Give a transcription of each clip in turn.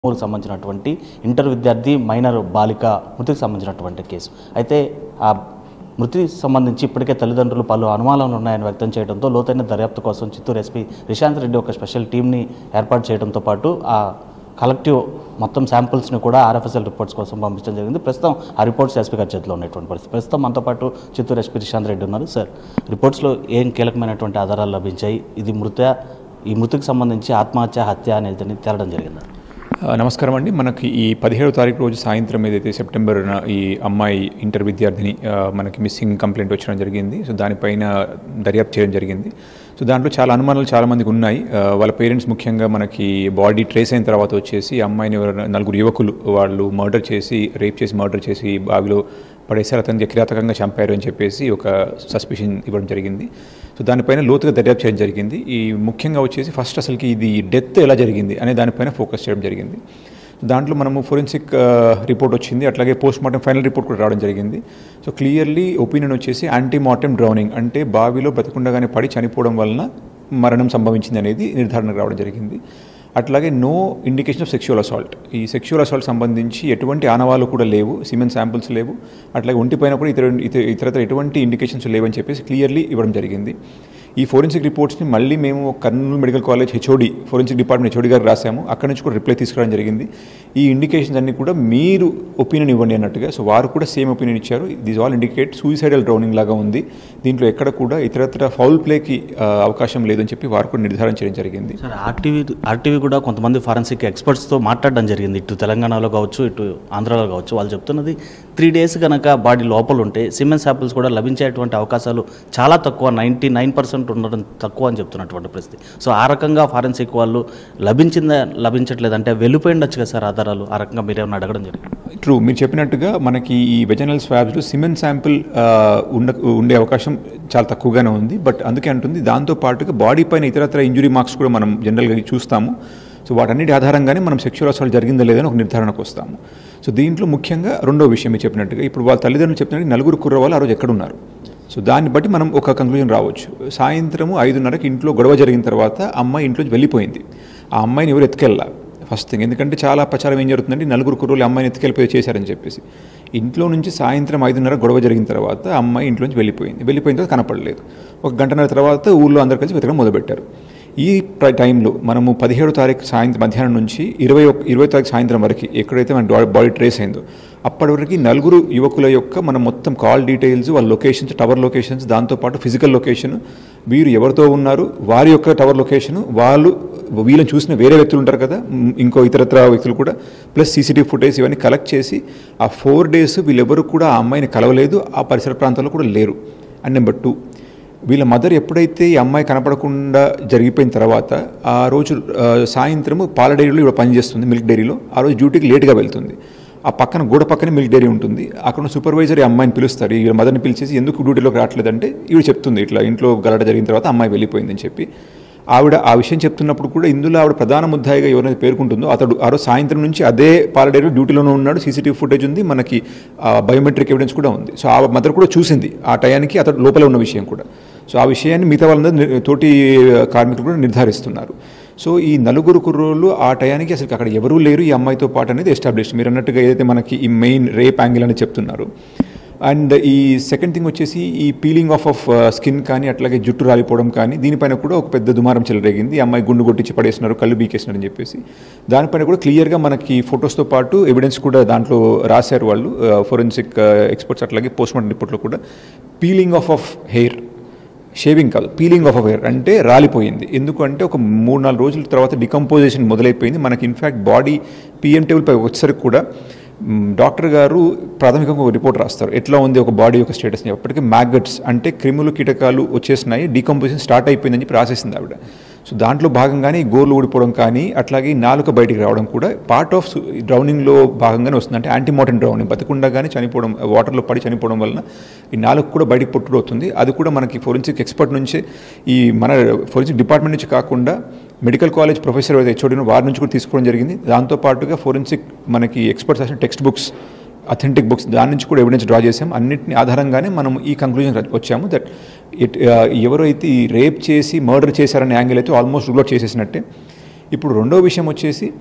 కు సంబంధించినటువంటి ఇంటర్ విద్యార్థి మైనర్ బాలిక మృతికి సంబంధించినటువంటి కేసు అయితే ఆ మృతికి సంబంధించి ఇప్పటికే తల్లిదండ్రులు పలు అనుమానాలు ఉన్నాయని వ్యక్తం చేయడంతో లోతైన దర్యాప్తు కోసం చిత్తూరు ఎస్పీ రిశాంత్ రెడ్డి ఒక స్పెషల్ టీంని ఏర్పాటు చేయడంతో పాటు ఆ కలెక్టివ్ మొత్తం శాంపుల్స్ని కూడా ఆర్ఎఫ్ఎస్ఎల్ రిపోర్ట్స్ కోసం పంపించడం జరిగింది ప్రస్తుతం ఆ రిపోర్ట్స్ ఎస్పీ గారి చేతిలో ఉన్నటువంటి పరిస్థితి ప్రస్తుతం మనతో పాటు చిత్తూరు ఎస్పీ రిశాంత్ రెడ్డి ఉన్నారు సార్ రిపోర్ట్స్లో ఏం కీలకమైనటువంటి ఆధారాలు లభించాయి ఇది మృత ఈ మృతికి సంబంధించి ఆత్మహత్య హత్య అనేది తేలడం జరిగింది ఆ, నమస్కారం అండి మనకి ఈ పదిహేడవ తారీఖు రోజు సాయంత్రం ఏదైతే సెప్టెంబర్ ఈ అమ్మాయి ఇంటర్ విద్యార్థిని ఆ, మనకి మిస్సింగ్ కంప్లైంట్ వచ్చడం జరిగింది సో దానిపైన దర్యాప్తు చేయడం జరిగింది సో దాంట్లో చాలా అనుమానాలు చాలా మందికి ఉన్నాయి ఆ, వాళ్ళ పేరెంట్స్ ముఖ్యంగా మనకి బాడీ ట్రేస్ అయిన తర్వాత వచ్చేసి ఆ అమ్మాయిని ఎవరైనా నలుగురు యువకులు వాళ్ళు మర్డర్ చేసి రేప్ చేసి మర్డర్ చేసి బావిలో పడేసారు అతనికి కిరాతకంగా చంపారు అని చెప్పేసి ఒక సస్పిషన్ ఇవ్వడం జరిగింది సో దానిపైన లోతుగా దర్యాప్తు చేయడం జరిగింది ఈ ముఖ్యంగా వచ్చేసి ఫస్ట్ అసలుకి ఇది డెత్ ఎలా జరిగింది అనే దానిపైన ఫోకస్ చేయడం జరిగింది దాంట్లో మనము ఫోరెన్సిక్ రిపోర్ట్ వచ్చింది అట్లాగే పోస్ట్ మార్టం ఫైనల్ రిపోర్ట్ కూడా రావడం జరిగింది సో క్లియర్లీ ఒపీనియన్ వచ్చేసి యాంటీ మార్టం డ్రౌనింగ్ అంటే బావిలో బ్రతకుండగానే పడి చనిపోవడం వలన మరణం సంభవించింది అనేది నిర్ధారణకు రావడం జరిగింది అట్లాగే no indication of sexual assault ఈ సెక్షువల్ అసాల్ట్ సంబంధించి ఎటువంటి ఆనవాళ్ళు కూడా లేవు సిమెన్ శాంపుల్స్ లేవు అట్లాగే ఒంటిపైన కూడా ఇతర ఇతర ఇతరత్ర ఎటువంటి ఇండికేషన్స్ లేవని చెప్పేసి క్లియర్లీ ఇవ్వడం జరిగింది ఈ ఫోరెన్సిక్ రిపోర్ట్స్ని మళ్ళీ మేము Kurnool medical college HOD forensic department HOD గారు రాసాము అక్కడి నుంచి కూడా రిప్లై తీసుకురావడం జరిగింది ఈ ఇండికేషన్స్ అన్ని కూడా మీరు ఒపీనియన్ ఇవ్వండి అన్నట్టుగా సో వారు కూడా సేమ్ ఒపీనియన్ ఇచ్చారు this all indicate suicidal drowning లాగా ఉంది దీంట్లో ఎక్కడ కూడా ఇతరత్ర ఫౌల్ ప్లేకి ఆ, అవకాశం లేదని చెప్పి వారు కూడా నిర్ధారణ చేయడం జరిగింది సార్ ఆర్టీవీ ఆర్టీవీ కూడా కొంతమంది ఫారెన్సిక్ ఎక్స్పర్ట్స్తో మాట్లాడడం జరిగింది ఇటు తెలంగాణలో కావచ్చు ఇటు ఆంధ్రాలో కావచ్చు వాళ్ళు చెప్తున్నది త్రీ డేస్ కనుక బాడీ లోపల ఉంటే సిమెన్ శాంపిల్స్ కూడా లభించేటువంటి అవకాశాలు చాలా తక్కువ నైంటీ నైన్ పర్సెంట్ ఉండడం తక్కువ అని చెప్తున్నటువంటి పరిస్థితి సో ఆ రకంగా ఫారెన్సిక్ వాళ్ళు లభించిందా లభించట్లేదంటే వెళ్ళిపోయి ఉండొచ్చు కదా సార్ ఆధారాలు ఆ రకంగా మీరేమన్నా అడగడం జరిగింది ట్రూ మీరు చెప్పినట్టుగా మనకి ఈ వెజనల్ స్వాబ్స్లో సిమెన్ శాంపిల్ ఉండ ఉండే అవకాశం చాలా తక్కువగానే ఉంది బట్ అందుకే అంటుంది దాంతో పాటుగా బాడీ పైన ఇతరత్ర ఇంజురీ మార్క్స్ కూడా మనం జనరల్గా చూస్తాము సో వాటన్నిటి ఆధారంగానే మనం సెక్షువల్ అసాల్ట్ జరిగిందా లేదని ఒక నిర్ధారణకు వస్తాము సో దీంట్లో ముఖ్యంగా రెండో విషయం మీరు చెప్పినట్టుగా ఇప్పుడు వాళ్ళ తల్లిదండ్రులు చెప్పినట్టు నలుగురు కుర్రవాళ్ళు ఆ రోజు ఎక్కడున్నారు సో దాన్ని బట్టి మనం ఒక కంక్లూజన్ రావచ్చు సాయంత్రము ఐదున్నరకి ఇంట్లో గొడవ జరిగిన తర్వాత అమ్మాయి ఇంట్లోంచి వెళ్ళిపోయింది ఆ అమ్మాయిని ఎవరు ఎత్తుకెళ్ళా ఫస్ట్ థింగ్ ఎందుకంటే చాలా ప్రచారం ఏం జరుగుతుందంటే నలుగురు కుర్రోళ్ళు అమ్మాయిని ఎత్తుకెళ్ళిపోయి చేశారని చెప్పేసి ఇంట్లో నుంచి సాయంత్రం ఐదున్నర గొడవ జరిగిన తర్వాత అమ్మాయి ఇంట్లో నుంచి వెళ్ళిపోయింది వెళ్ళిపోయిన తర్వాత కనపడలేదు ఒక గంటన్నర తర్వాత ఊళ్ళో అందరు కలిసి వెతకడం మొదలుపెట్టారు ఈ ప్ర- టైంలో మనము పదిహేడు తారీఖు సాయంత్రం మధ్యాహ్నం నుంచి ఇరవై ఒక ఇరవై తారీఖు సాయంత్రం వరకు ఎక్కడైతే మన డా- బాడీ ట్రేస్ అయిందో అప్పటి వరకు నలుగురు యువకుల యొక్క మనం మొత్తం కాల్ డీటెయిల్స్ వాళ్ళ లొకేషన్స్ టవర్ లొకేషన్స్ దాంతోపాటు ఫిజికల్ లొకేషన్ వీరు ఎవరితో ఉన్నారు వారి యొక్క టవర్ లొకేషన్ వాళ్ళు వీళ్ళని చూసిన వేరే వ్యక్తులు ఉంటారు కదా మ్, ఇంకో ఇతరత్ర వ్యక్తులు కూడా ప్లస్ సీసీటీవీ ఫుటేజ్ ఇవన్నీ కలెక్ట్ చేసి ఆ ఫోర్ డేస్ వీళ్ళెవరు కూడా ఆ అమ్మాయిని కలవలేదు ఆ పరిసర ప్రాంతాల్లో కూడా లేరు అండ్ నెంబర్ టూ వీళ్ళ మదర్ ఎప్పుడైతే ఈ అమ్మాయి కనపడకుండా జరిగిపోయిన తర్వాత ఆ రోజు ఆ, సాయంత్రము పాల డైరీలో ఇవి పనిచేస్తుంది మిల్క్ డైరీలో ఆ రోజు డ్యూటీకి లేట్గా వెళ్తుంది ఆ పక్కన గోడ పక్కనే మిల్క్ డైరీ ఉంటుంది అక్కడ ఉన్న సూపర్వైజర్ ఈ అమ్మాయిని పిలుస్తారు ఈ మదర్ని పిలిచేసి ఎందుకు డ్యూటీలోకి రావట్లేదంటే ఈవిడ చెప్తుంది ఇట్లా ఇంట్లో గలట జరిగిన తర్వాత అమ్మాయి వెళ్ళిపోయిందని చెప్పి ఆవిడ ఆ విషయం చెప్తున్నప్పుడు కూడా ఇందులో ఆవిడ ప్రధాన ముద్దాయిగా ఎవరైతే పేర్కొంటుందో అతడు ఆ రోజు సాయంత్రం నుంచి అదే పాలడేరు డ్యూటీలోనే ఉన్నాడు సీసీటీవీ ఫుటేజ్ ఉంది మనకి బయోమెట్రిక్ ఎవిడెన్స్ కూడా ఉంది సో ఆ మదర్ కూడా చూసింది ఆ టయానికి అతడు లోపల ఉన్న విషయం కూడా సో ఆ విషయాన్ని మిగతా వాళ్ళందరూ ని- తోటి కార్మికులు కూడా నిర్ధారిస్తున్నారు సో ఈ నలుగురు కుర్రోళ్ళు ఆ టయానికి అసలు అక్కడ ఎవరూ లేరు ఈ అమ్మాయితో పాటు అనేది ఎస్టాబ్లిష్ మీరు అన్నట్టుగా ఏదైతే మనకి ఈ మెయిన్ రేప్ యాంగిల్ అని చెప్తున్నారు అండ్ ఈ సెకండ్ థింగ్ వచ్చేసి ఈ పీలింగ్ ఆఫ్ ఆఫ్ స్కిన్ కానీ అట్లాగే జుట్టు రాలిపోవడం కానీ దీనిపైన కూడా ఒక పెద్ద దుమారం చెలరేగింది ఈ అమ్మాయి గుండు కొట్టించి పడేసినారు కళ్ళు బీకేసినారు అని చెప్పేసి దానిపైన కూడా క్లియర్గా మనకి ఫొటోస్తో పాటు ఎవిడెన్స్ కూడా దాంట్లో రాశారు వాళ్ళు ఫోరెన్సిక్ ఎక్స్పర్ట్స్ అట్లాగే పోస్ట్ మార్టం రిపోర్ట్లో కూడా peeling of of hair shaving కాదు పీలింగ్ ఆఫ్ హెయిర్ అంటే రాలిపోయింది ఎందుకంటే ఒక మూడు నాలుగు రోజుల తర్వాత డికంపోజిషన్ మొదలైపోయింది మనకి ఇన్ఫ్యాక్ట్ బాడీ పిఎం టేబుల్ పై వచ్చేసరికి కూడా మ్, డాక్టర్ గారు ప్రాథమికంగా ఒక రిపోర్ట్ రాస్తారు ఎట్లా ఉంది ఒక బాడీ యొక్క స్టేటస్ అప్పటికి మ్యాగట్స్ అంటే క్రిములు కీటకాలు వచ్చేసినాయి డికంపోజిషన్ స్టార్ట్ అయిపోయిందని చెప్పి రాసేసింది ఆవిడ సో దాంట్లో భాగంగానే ఈ గోర్లు ఊడిపోవడం కానీ అట్లాగే ఈ నాలుక బయటికి రావడం కూడా పార్ట్ ఆఫ్ డ్రౌనింగ్లో భాగంగానే వస్తుంది అంటే యాంటీమోటన్ డ్రౌనింగ్ బతకుండా కానీ చనిపోవడం వాటర్లో పడి చనిపోవడం వలన ఈ నాలుగు కూడా బయటికి పుట్టుడు అవుతుంది అది కూడా మనకి ఫోరెన్సిక్ ఎక్స్పర్ట్ నుంచే ఈ మన ఫోరెన్సిక్ డిపార్ట్మెంట్ నుంచి కాకుండా మెడికల్ కాలేజ్ ప్రొఫెసర్ ఏదైతే హెచ్ఓడినో వారి నుంచి కూడా తీసుకోవడం జరిగింది దాంతో పాటుగా ఫోరెన్సిక్ మనకి ఎక్స్పర్ట్స్ రాసిన టెక్స్ట్ బుక్స్ అథెంటిక్ బుక్స్ దాని నుంచి కూడా ఎవిడెన్స్ డ్రా చేసాం అన్నింటిని ఆధారంగానే మనం ఈ కంక్లూజన్ వచ్చాము దట్ ఇట్ ఎవరైతే ఈ రేప్ చేసి మర్డర్ చేశారనే యాంగిల్ అయితే ఆల్మోస్ట్ రూల్ అవుట్ చేసేసినట్టే ఇప్పుడు రెండో విషయం వచ్చేసి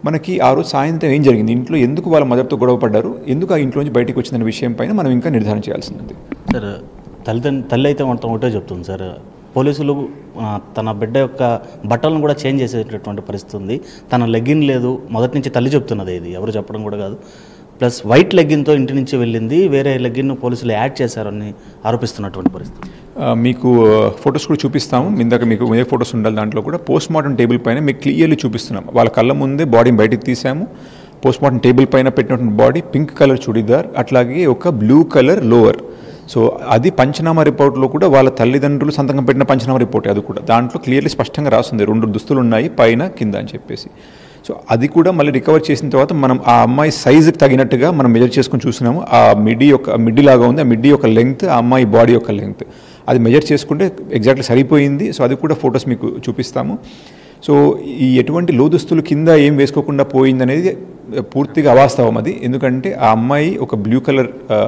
మనకి ఆ రోజు సాయంత్రం ఏం జరిగింది ఇంట్లో ఎందుకు వాళ్ళ మదర్తో గొడవ పడ్డారు ఎందుకు ఆ ఇంట్లోంచి బయటికి వచ్చిందనే విషయం పైన మనం ఇంకా నిర్ధారణ చేయాల్సింది సార్ తల్లిదండ్రులు తల్లి అయితే మొత్తం ఒకటే చెప్తుంది సార్ పోలీసులు ఆ, తన బిడ్డ యొక్క బట్టలను కూడా చేంజ్ చేసేటటువంటి పరిస్థితి ఉంది తన లెగ్గిన్ లేదు మొదటి నుంచి తల్లి చెప్తున్నది ఇది ఎవరు చెప్పడం కూడా కాదు ప్లస్ వైట్ లెగ్గిన్తో ఇంటి నుంచి వెళ్ళింది వేరే లెగ్గిన్ పోలీసులు యాడ్ చేశారని ఆరోపిస్తున్నటువంటి పరిస్థితి ఆ, మీకు ఫొటోస్ కూడా చూపిస్తాము ఇందాక మీకు ఏ ఫొటోస్ ఉండాలి దాంట్లో కూడా పోస్ట్ మార్టం టేబుల్ పైన మీకు క్లియర్లీ చూపిస్తున్నాం వాళ్ళ కళ్ళ ముందే బాడీని బయటికి తీసాము పోస్ట్ మార్టం టేబుల్ పైన పెట్టినటువంటి బాడీ పింక్ కలర్ చుడిదార్ అట్లాగే ఒక బ్లూ కలర్ లోవర్ సో అది పంచనామా రిపోర్ట్లో కూడా వాళ్ళ తల్లిదండ్రులు సంతకం పెట్టిన పంచనామా రిపోర్ట్ అది కూడా దాంట్లో క్లియర్లీ స్పష్టంగా రాస్తుంది రెండు దుస్తులు ఉన్నాయి పైన కింద అని చెప్పేసి సో అది కూడా మళ్ళీ రికవర్ చేసిన తర్వాత మనం ఆ అమ్మాయి సైజుకి తగినట్టుగా మనం మెజర్ చేసుకుని చూసినాము ఆ మిడ్డీ యొక్క మిడ్డీ లాగా ఉంది ఆ మిడ్డీ యొక్క లెంగ్త్ ఆ అమ్మాయి బాడీ యొక్క లెంగ్త్ అది మెజర్ చేసుకుంటే ఎగ్జాక్ట్లీ సరిపోయింది సో అది కూడా ఫొటోస్ మీకు చూపిస్తాము సో ఈ ఎటువంటి లోదుస్తులు కింద ఏం వేసుకోకుండా పోయింది అనేది పూర్తిగా అవాస్తవం అది ఎందుకంటే ఆ అమ్మాయి ఒక బ్లూ కలర్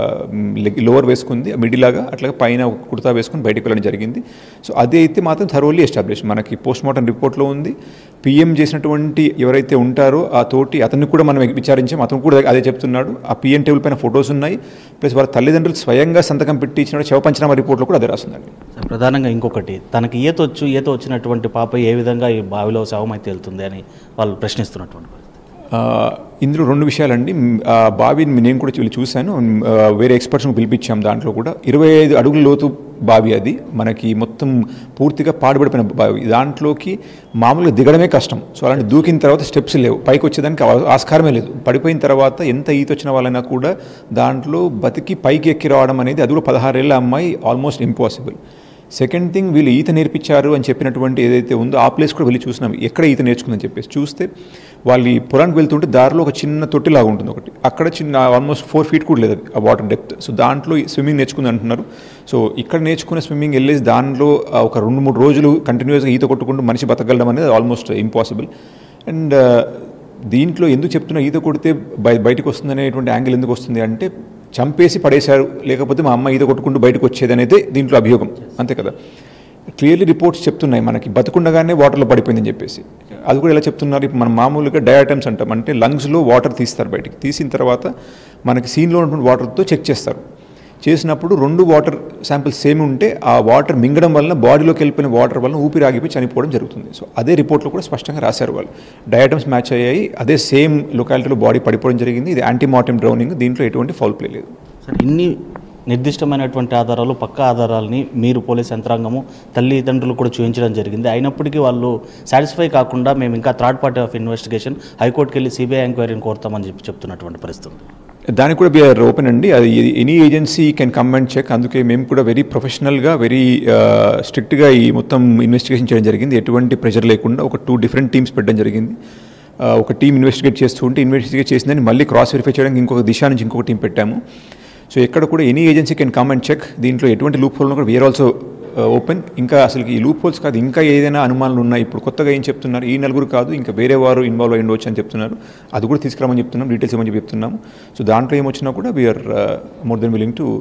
లోవర్ వేసుకుంది మిడిలాగా అట్లాగే పైన ఒక కుర్తా వేసుకుని బయటకు వెళ్ళడం జరిగింది సో అది అయితే మాత్రం థరోలీ ఎస్టాబ్లిష్ మనకి పోస్ట్ మార్టం రిపోర్ట్లో ఉంది పిఎం చేసినటువంటి ఎవరైతే ఉంటారో ఆ తోటి అతన్ని కూడా మనం విచారించాం అతను కూడా అదే చెప్తున్నాడు ఆ పిఎం టేబుల్ పైన ఫొటోస్ ఉన్నాయి ప్లస్ వాళ్ళ తల్లిదండ్రులు స్వయంగా సంతకం పెట్టి ఇచ్చిన శవ పంచనామా రిపోర్ట్లో కూడా అదే రాస్తుందండి సార్, ప్రధానంగా ఇంకొకటి తనకి ఈత వచ్చు ఈత వచ్చినటువంటి పాప ఏ విధంగా ఈ బావిలో శవం అయితే వెళ్తుంది అని వాళ్ళు ప్రశ్నిస్తున్నటువంటి పరిస్థితి ఆ, ఇందులో రెండు విషయాలండి మ్, ఆ బావిని నేను కూడా వెళ్ళి చూశాను మ్, ఆ, వేరే ఎక్స్పర్ట్స్ని పిలిపించాం దాంట్లో కూడా ఇరవై ఐదు అడుగుల లోతు బావి అది మనకి మొత్తం పూర్తిగా పాడుపడిపోయిన బావి దాంట్లోకి మామూలుగా దిగడమే కష్టం సో అలాంటి దూకిన తర్వాత స్టెప్స్ లేవు పైకి వచ్చేదానికి ఆ- ఆస్కారమే లేదు పడిపోయిన తర్వాత ఎంత ఈత వచ్చిన వాళ్ళైనా కూడా దాంట్లో బతికి పైకి ఎక్కి రావడం అనేది అది కూడా పదహారేళ్ళ అమ్మాయి ఆల్మోస్ట్ ఇంపాసిబుల్ సెకండ్ థింగ్ వీళ్ళు ఈత నేర్పించారు అని చెప్పినటువంటి ఏదైతే ఉందో ఆ ప్లేస్ కూడా వెళ్ళి చూసినాం ఎక్కడ ఈత నేర్చుకుందని చెప్పేసి చూస్తే వాళ్ళు ఈ పొలానికి వెళ్తుంటే దారిలో ఒక చిన్న తొట్టిలాగా ఉంటుంది ఒకటి అక్కడ చిన్న ఆల్మోస్ట్ ఫోర్ ఫీట్ కూడా లేదు అది, ఆ వాటర్ డెప్త్ సో దాంట్లో స్విమ్మింగ్ నేర్చుకుంది అంటున్నారు సో ఇక్కడ నేర్చుకున్న స్విమ్మింగ్ వెళ్ళేసి దానిలో ఆ ఒక రెండు మూడు రోజులు కంటిన్యూస్గా ఈత కొట్టుకుంటూ మనిషి బతకగలడం అనేది ఆల్మోస్ట్ ఇంపాసిబుల్ అండ్ దీంట్లో ఎందుకు చెప్తున్నా ఈత కొడితే బయ బయటకు వస్తుంది అనేటువంటి యాంగిల్ ఎందుకు వస్తుంది అంటే చంపేసి పడేశారు లేకపోతే మా అమ్మ ఈత కొట్టుకుంటూ బయటకు వచ్చేది అనేది దీంట్లో అభియోగం అంతే కదా క్లియర్లీ రిపోర్ట్స్ చెప్తున్నాయి మనకి బతుకుండగానే వాటర్లో పడిపోయిందని చెప్పేసి అది కూడా ఎలా చెప్తున్నారు ఇప్పుడు మనం మామూలుగా డయాటమ్స్ అంటాం అంటే లంగ్స్లో వాటర్ తీస్తారు బయటికి తీసిన తర్వాత మనకి సీన్లో ఉన్నటువంటి వాటర్తో చెక్ చేస్తారు చేసినప్పుడు రెండు వాటర్ శాంపిల్స్ సేమ్ ఉంటే ఆ వాటర్ మింగడం వలన బాడీలోకి వెళ్ళిపోయిన వాటర్ వలన ఊపిరి ఆగిపోయి చనిపోవడం జరుగుతుంది సో అదే రిపోర్ట్లో కూడా స్పష్టంగా రాశారు వాళ్ళు డయాటమ్స్ మ్యాచ్ అయ్యాయి అదే సేమ్ లొకాలిటీలో బాడీ పడిపోవడం జరిగింది ఇది యాంటీమార్టం డ్రౌనింగ్ దీంట్లో ఎటువంటి ఫౌల్ ప్లే లేదు సార్ ఇన్ని నిర్దిష్టమైనటువంటి ఆధారాలు పక్క ఆధారాలని మీరు పోలీస్ యంత్రాంగము తల్లిదండ్రులు కూడా చూపించడం జరిగింది అయినప్పటికీ వాళ్ళు సాటిస్ఫై కాకుండా మేము ఇంకా థర్డ్ పార్టీ ఆఫ్ ఇన్వెస్టిగేషన్ హైకోర్టుకి వెళ్ళి సిబిఐ ఎంక్వైరీని కోరుతామని చెప్పి చెప్తున్నటువంటి పరిస్థితి ఉంది. దానికి కూడా వీఆర్ ఓపెన్ అండి అది any agency can come and check అందుకే మేము కూడా వెరీ ప్రొఫెషనల్గా వెరీ స్ట్రిక్ట్గా ఈ మొత్తం ఇన్వెస్టిగేషన్ చేయడం జరిగింది ఎటువంటి ప్రెషర్ లేకుండా ఒక టూ డిఫరెంట్ టీమ్స్ పెట్టడం జరిగింది ఆ, ఒక టీం ఇన్వెస్టిగేట్ చేస్తూ ఉంటే ఇన్వెస్టిగేట్ చేసిందని మళ్ళీ క్రాస్ వెరిఫై చేయడానికి ఇంకొక దిశ నుంచి ఇంకొక టీం పెట్టాము సో ఎక్కడ కూడా any agency can come and check దీంట్లో ఎటువంటి లూప్ హోల్ కూడా వీఆర్ ఆల్సో ఓపెన్ ఇంకా అసలు ఈ లూప్ హోల్స్ కాదు ఇంకా ఏదైనా అనుమానాలు ఉన్నాయి ఇప్పుడు కొత్తగా ఏం చెప్తున్నారు ఈ నలుగురు కాదు ఇంకా వేరే వారు ఇన్వాల్వ్ అయ్యి ఉండవచ్చు అని చెప్తున్నారు అది కూడా తీసుకురామని చెప్తున్నాం డీటెయిల్స్ ఇవ్వమని చెప్పి చెప్తున్నాము సో దాంట్లో ఏమొచ్చినా కూడా we are more than willing to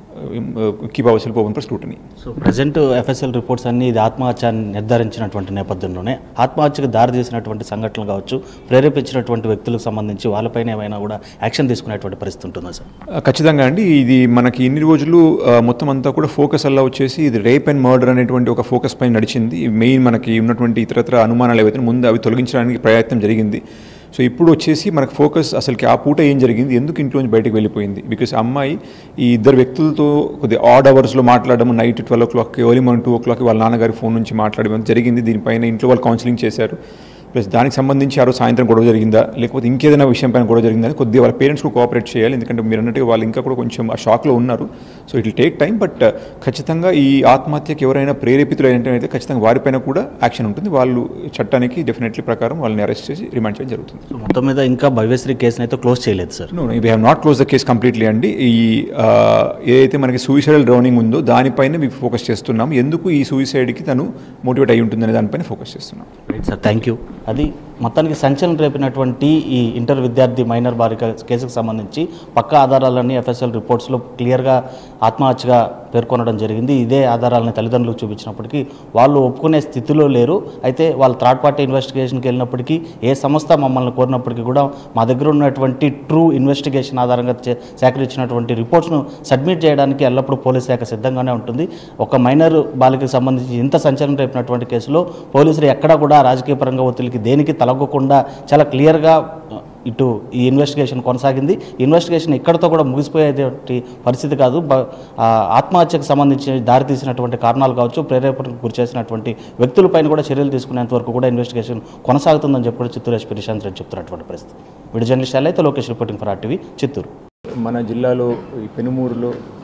keep our self open for scrutiny so present FSL reports అన్ని ఇది ఆత్మహత్య అని నిర్ధారించినటువంటి నేపథ్యంలోనే ఆత్మహత్యకు దారి తీసినటువంటి సంఘటనలు కావచ్చు ప్రేరేపించినటువంటి వ్యక్తులకు సంబంధించి వాళ్ళపైన ఏమైనా కూడా యాక్షన్ తీసుకునేటువంటి పరిస్థితి ఉంటుందా సార్ ఆ, ఖచ్చితంగా అండి ఇది మనకి ఇన్ని రోజులు ఆ, మొత్తం అంతా కూడా ఫోకస్ అలా వచ్చేసి ఇది రేప్ అండ్ మర్డర్ అనేటువంటి ఒక ఫోకస్ పైన నడిచింది మెయిన్ మనకి ఉన్నటువంటి ఇతరత్ర అనుమానాలు ఏవైతే ముందు అవి తొలగించడానికి ప్రయత్నం జరిగింది సో ఇప్పుడు వచ్చేసి మనకు ఫోకస్ అసలుకి ఆ పూట ఏం జరిగింది ఎందుకు ఇంట్లోంచి బయటకు వెళ్ళిపోయింది బికాస్ అమ్మాయి ఈ ఇద్దరు వ్యక్తులతో కొద్ది ఆడ్ అవర్స్లో మాట్లాడడం night twelve o'clock early morning two o'clock వాళ్ళ నాన్నగారి ఫోన్ నుంచి మాట్లాడడం జరిగింది దీనిపైన ఇంట్లో వాళ్ళు కౌన్సిలింగ్ చేశారు ప్లస్ దానికి సంబంధించి ఆ రోజు సాయంత్రం గొడవ జరిగిందా లేకపోతే ఇంకేదైనా విషయం పైన గొడవ జరిగిందా అని కొద్దిగా వాళ్ళ పేరెంట్స్ కూడా కోఆపరేట్ చేయాలి ఎందుకంటే మీరు అన్నట్టుగా వాళ్ళు ఇంకా కూడా కొంచెం ఆ షాక్లో ఉన్నారు so it take time but ఖచ్చితంగా ఈ ఆత్మహత్యకి ఎవరైనా ప్రేరేపితులు అయితే ఖచ్చితంగా వారిపైన కూడా యాక్షన్ ఉంటుంది వాళ్ళు చట్టానికి డెఫినెట్లీ ప్రకారం వాళ్ళని అరెస్ట్ చేసి రిమాండ్ చేయడం జరుగుతుంది సో మొత్తం మీద ఇంకా భవ్యశ్రీ కేసుని అయితే క్లోజ్ చేయలేదు sir no we have not close the case completely అండి ఈ ఆ, ఏదైతే మనకి సూయిసైడల్ డ్రౌనింగ్ ఉందో దానిపైన మేము ఫోకస్ చేస్తున్నాం ఎందుకు ఈ సూయిసైడ్కి తను మోటివేట్ అయి ఉంటుందనే దానిపైన ఫోకస్ చేస్తున్నాం రైట్ సార్ థ్యాంక్ యూ అది మొత్తానికి సంచలనం రేపినటువంటి ఈ ఇంటర్ విద్యార్థి మైనర్ బాలిక కేసుకు సంబంధించి పక్క ఆధారాలన్నీ ఎఫ్ఎస్ఎల్ రిపోర్ట్స్లో క్లియర్గా ఆత్మహత్యగా పేర్కొనడం జరిగింది ఇదే ఆధారాలను తల్లిదండ్రులకు చూపించినప్పటికీ వాళ్ళు ఒప్పుకునే స్థితిలో లేరు అయితే వాళ్ళు థర్డ్ పార్టీ ఇన్వెస్టిగేషన్కి వెళ్ళినప్పటికీ ఏ సంస్థ మమ్మల్ని కోరినప్పటికీ కూడా మా దగ్గర ఉన్నటువంటి ట్రూ ఇన్వెస్టిగేషన్ ఆధారంగా చే- సేకరించినటువంటి రిపోర్ట్స్ను సబ్మిట్ చేయడానికి ఎల్లప్పుడూ పోలీస్ శాఖ సిద్ధంగానే ఉంటుంది ఒక మైనర్ బాలికకు సంబంధించి ఇంత సంచలనం రేపినటువంటి కేసులో పోలీసులు ఎక్కడా కూడా రాజకీయ పరంగా ఒత్తిడికి దేనికి తలగకుండా చాలా క్లియర్గా ఇటు ఈ ఇన్వెస్టిగేషన్ కొనసాగింది ఈ ఇన్వెస్టిగేషన్ ఇక్కడతో కూడా ముగిసిపోయేటువంటి పరిస్థితి కాదు బ- ఆ, ఆత్మహత్యకు సంబంధించి దారితీసినటువంటి కారణాలు కావచ్చు ప్రేరేపణకు గురి చేసినటువంటి వ్యక్తులపైన కూడా చర్యలు తీసుకునేంత వరకు కూడా ఇన్వెస్టిగేషన్ కొనసాగుతుందని చెప్పి కూడా చిత్తూరు ఎస్పీ నిశాంత్ రెడ్డి చెప్తున్నటువంటి పరిస్థితి వీడియో జర్నలిస్ట్ అయితే Lokesh reporting for RTV Chittoor మన జిల్లాలో ఈ పెనుమూరులో